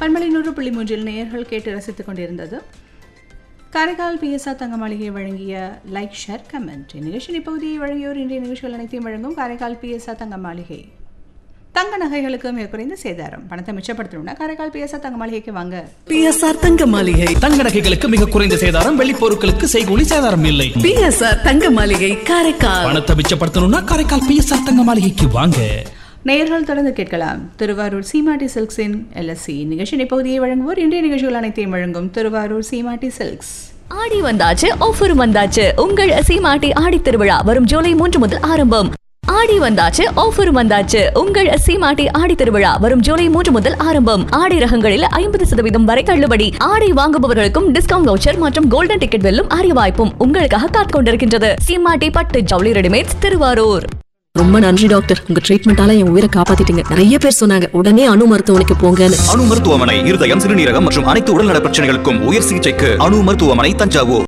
பண்பலை நூறு புள்ளி மூன்றில் நேயர்கள் கேட்டு ரசித்துக் கொண்டிருந்தது காரைக்கால் பிஎஸ்ஆ தங்க மாளிகை வழங்கிய லைக் ஷேர் கமெண்ட் இந்நிகழ்ச்சியின் இப்பகுதியை வழங்கியோர் இன்றைய நிகழ்ச்சிகள் அனைத்தையும் வழங்கும் காரைக்கால் பிஎஸ்ஆ தங்க மாளிகை தங்க நகைகளுக்கு மிக குறைந்த சேதாரம் பணத்தை மிச்சப்படுத்தணும்னா காரைக்கால் பிஎஸ்ஆ தங்க மாளிகைக்கு வாங்க பிஎஸ்ஆர் தங்க மாளிகை தங்க நகைகளுக்கு மிக குறைந்த சேதாரம் வெள்ளி பொருட்களுக்கு செய்கூலி சேதாரம் இல்லை பிஎஸ்ஆர் தங்க மாளிகை காரைக்கால் பணத்தை மிச்சப்படுத்தணும்னா காரைக்கால் பிஎஸ்ஆர் தங்க மாளிகைக்கு வாங்க நேயர்கள் தொடர்ந்து கேட்கலாம் திருவாரூர் சீமாட்டி சில்க்ஸின் எல்எஸ்சி நிகழ்ச்சியின் இப்பகுதியை வழங்குவோர் இன்றைய நிகழ்ச்சிகள் அனைத்தையும் வழங்கும் திருவாரூர் சீமாட்டி சில்க்ஸ் ஆடி வந்தாச்சு ஆஃபர் வந்தாச்சு உங்கள் சீமாட்டி ஆடி திருவிழா வரும் ஜூலை மூன்று முதல் ஆரம்பம் ஆடி வந்தாச்சு ஆஃபர் வந்தாச்சு உங்கள் சீமாட்டி ஆடி திருவிழா வரும் ஜூலை மூன்று முதல் ஆரம்பம் ஆடை ரகங்களில் ஐம்பது சதவீதம் வரை தள்ளுபடி ஆடை வாங்குபவர்களுக்கும் டிஸ்கவுண்ட் வவுச்சர் மற்றும் கோல்டன் டிக்கெட் வெல்லும் அரிய வாய்ப்பும் உங்களுக்காக காத்துக் கொண்டிருக்கின்றது சீமாட்டி பட்டு ஜவுளி ரெடிமேட்ஸ் திருவாரூர் ரொம்ப நன்றி டாக்டர் உங்க ட்ரீட்மெண்டால என் உயிரை காப்பாத்திட்டீங்க நிறைய பேர் சொன்னாங்க உடனே அணு மருத்துவமனைக்கு போங்கன்னு அணு மருத்துவமனை இருதயம் சிறுநீரகம் மற்றும் அனைத்து உடல்நல பிரச்சனைகளுக்கும் உயர் சிகிச்சைக்கு அணு மருத்துவமனை தஞ்சாவூர்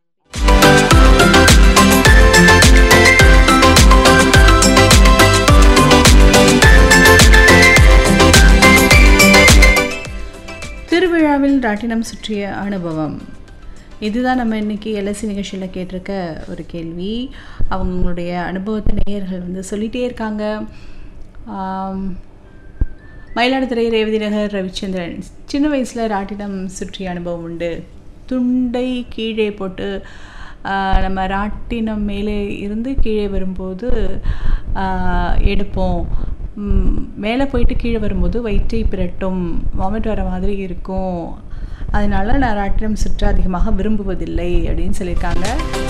திருவிழாவில் ராட்டினம் சுற்றிய அனுபவம் இதுதான் நம்ம இன்னைக்கு எல்எஸ்சி நிகழ்ச்சியில் கேட்டிருக்க ஒரு கேள்வி அவங்களுடைய அனுபவத்தை நேயர்கள் வந்து சொல்லிகிட்டே இருக்காங்க ஆம், மயிலாடுதுறை ரேவதி நகர் ரவிச்சந்திரன் சின்ன வயசில் ராட்டினம் சுற்றிய அனுபவம் உண்டு துண்டை கீழே போட்டு ஆ, நம்ம ராட்டினம் மேலே இருந்து கீழே வரும்போது ஆ, எடுப்போம் ம், மேலே போயிட்டு கீழே வரும்போது வயிற்றை பிரட்டும் வாமிட் வர மாதிரி இருக்கும் அதனால நான் ராட்டினம் சுற்ற அதிகமாக விரும்புவதில்லை அப்படின்னு சொல்லியிருக்காங்க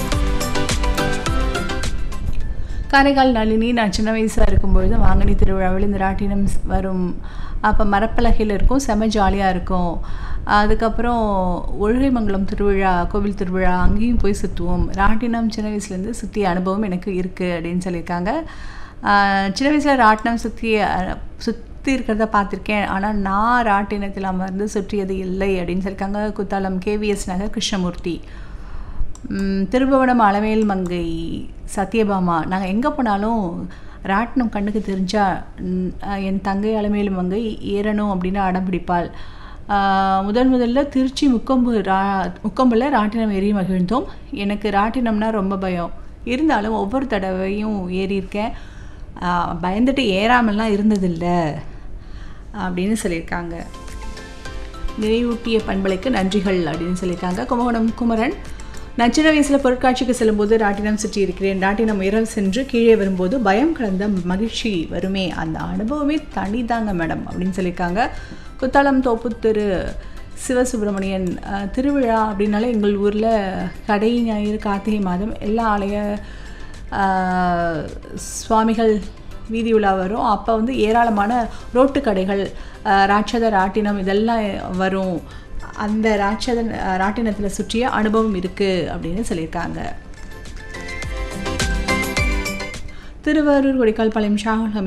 காரைக்கால் நளினி நான் சின்ன வயசாக இருக்கும்பொழுது வாங்கனி திருவிழாவில் இந்த ராட்டினம் ஸ் வரும் அப்போ மரப்பலகையில் இருக்கும் செம ஜாலியாக இருக்கும் அதுக்கப்புறம் ஒழுகைமங்கலம் திருவிழா கோவில் திருவிழா அங்கேயும் போய் சுற்றுவோம் ராட்டினம் சின்ன வயசுலேருந்து சுற்றிய அனுபவம் எனக்கு இருக்குது அப்படின்னு சொல்லியிருக்காங்க ஆஹ் சின்ன வயசில் ராட்டினம் சுற்றி சுற்றி இருக்கிறத பார்த்துருக்கேன் ஆனால் நான் ராட்டினத்தில் அமர்ந்து சுற்றியது இல்லை அப்படின்னு சொல்லியிருக்காங்க குத்தாலம் கேவிஎஸ் நகர் கிருஷ்ணமூர்த்தி ம், திருபுவனம் அளவேல் மங்கை சத்யபாமா நாங்கள் எங்கே போனாலும் ராட்டினம் கண்ணுக்கு தெரிஞ்சா ம், அஹ், என் தங்கை அலமேலு மங்கை ஏறணும் அப்படின்னு அடம் பிடிப்பாள் ஆஹ், முதன் முதல்ல திருச்சி முக்கொம்பு ரா முக்கொம்பில் ராட்டினம் ஏறி மகிழ்ந்தோம் எனக்கு ராட்டினம்னா ரொம்ப பயம் இருந்தாலும் ஒவ்வொரு தடவையும் ஏறியிருக்கேன் ஆஹ், பயந்துட்டு ஏறாமல்லாம் இருந்ததில்லை அப்படின்னு சொல்லியிருக்காங்க நிறைவூட்டிய பண்பலைக்கு நன்றிகள் அப்படின்னு சொல்லியிருக்காங்க கும்பகோணம் குமரன் நான் சின்ன வயசில் பொருட்காட்சிக்கு செல்லும்போது ராட்டினம் சுற்றி இருக்கிறேன் ராட்டினம் உயரம் சென்று கீழே வரும்போது பயம் கலந்த மகிழ்ச்சி வருமே அந்த அனுபவமே தனிதாங்க மேடம் அப்படின்னு சொல்லியிருக்காங்க குத்தாலம் தோப்பு திரு சிவசுப்பிரமணியன் அஹ், திருவிழா அப்படின்னாலே எங்கள் ஊரில் கடை ஞாயிறு கார்த்திகை மாதம் எல்லா ஆலய ஆஹ், சுவாமிகள் வீதி உலா வரும் அப்போ வந்து ஏராளமான ரோட்டு கடைகள் ஆஹ், ராட்சத ராட்டினம் இதெல்லாம் வரும் அந்த ராட்சத ராட்டினத்தில் சுற்றிய அனுபவம் இருக்குது அப்படின்னு சொல்லியிருக்காங்க திருவாரூர் கொடிக்கால் பாளையம் ஷாகுல் ஹமீத்